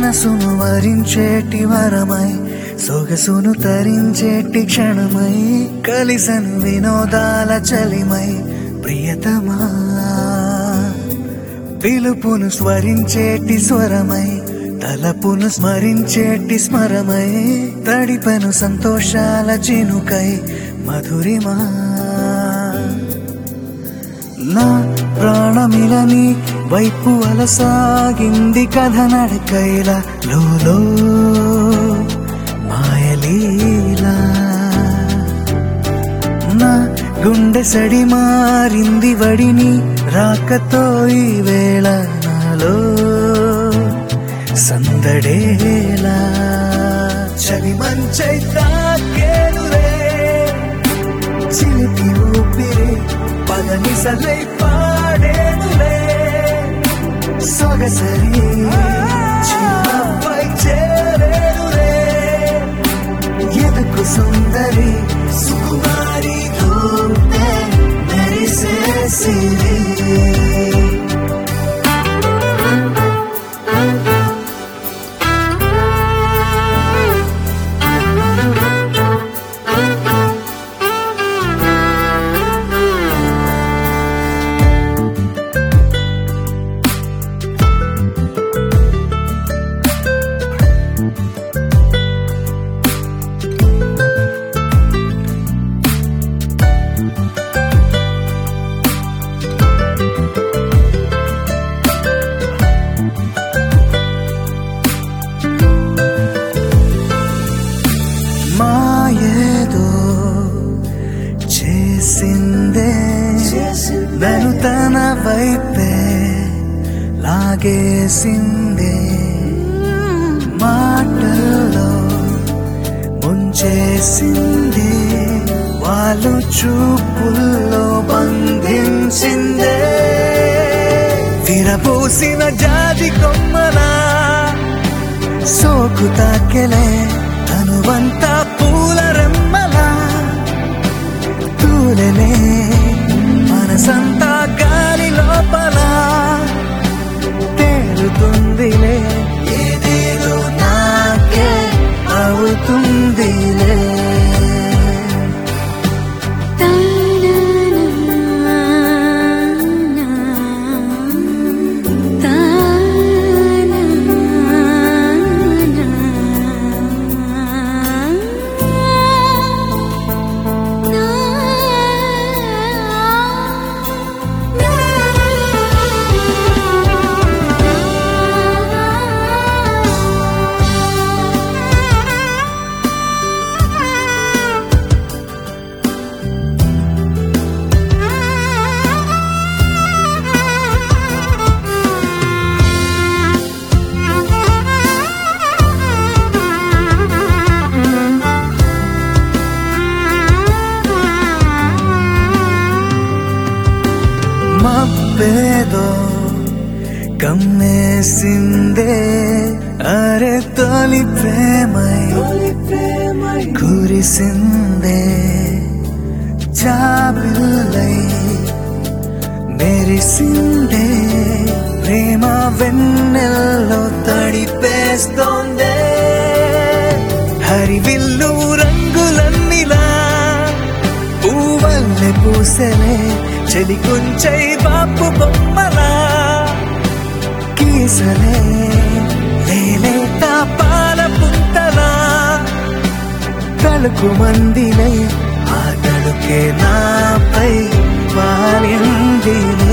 మనసును వరించేటి వరమై సొగసును తరించేటి క్షణమై కలిసను వినోదాల చలిమై ప్రియతమా పిలుపును స్మరించేటి స్వరమై తలపును స్మరించేటి స్మరమై తడిపెను సంతోషాల చినుకై మధురిమా నా ప్రాణమిలని వైపు అలసాగింది కథ నడకైల లోలో మాయలీలా నా గుండె సడి మారింది వడిని రాకతో ఈ వేళ నాలో సందడేలా చలి మంచై తాకేనులే చిలిపి ఊపిరి పదని సలై పాడేనులే సొగసరి చిన్నపై చేరేనులే ఎదుకు సుందరి సుకుమారి రూపే మెరిసే సిరి మాయేదో చేసిందే నన్ను తన వైపే లాగేసిందే మాటల్లో ముంచేసిందే వాళ్ళు చూపుల్లో బంధించిందే విరబోసిన జాతి కొమ్మలా సోకు తాకెలే తనువంతా పూల రెమ్మలా తూలెలే మనసంతా గాలి లోపల తేలుతుందిలే ఏదేదో నాకే అవుతుందిలే మబ్బేదో కమ్మేసిందే అరే తొలి ప్రేమై కురిసిందే జాబిల్లై మెరిసిందే ప్రేమ వెన్నెల్లో తడిపేస్తోందే హరివిల్లు రంగులన్నిలా పూవల్లె పూసలే చెలి కొంచై బాపు బొమ్మలా కీసలే లేలేత పాల పుంతలా తలుకు మందిలే ఆ తడుకే నాపై వాలిందిలే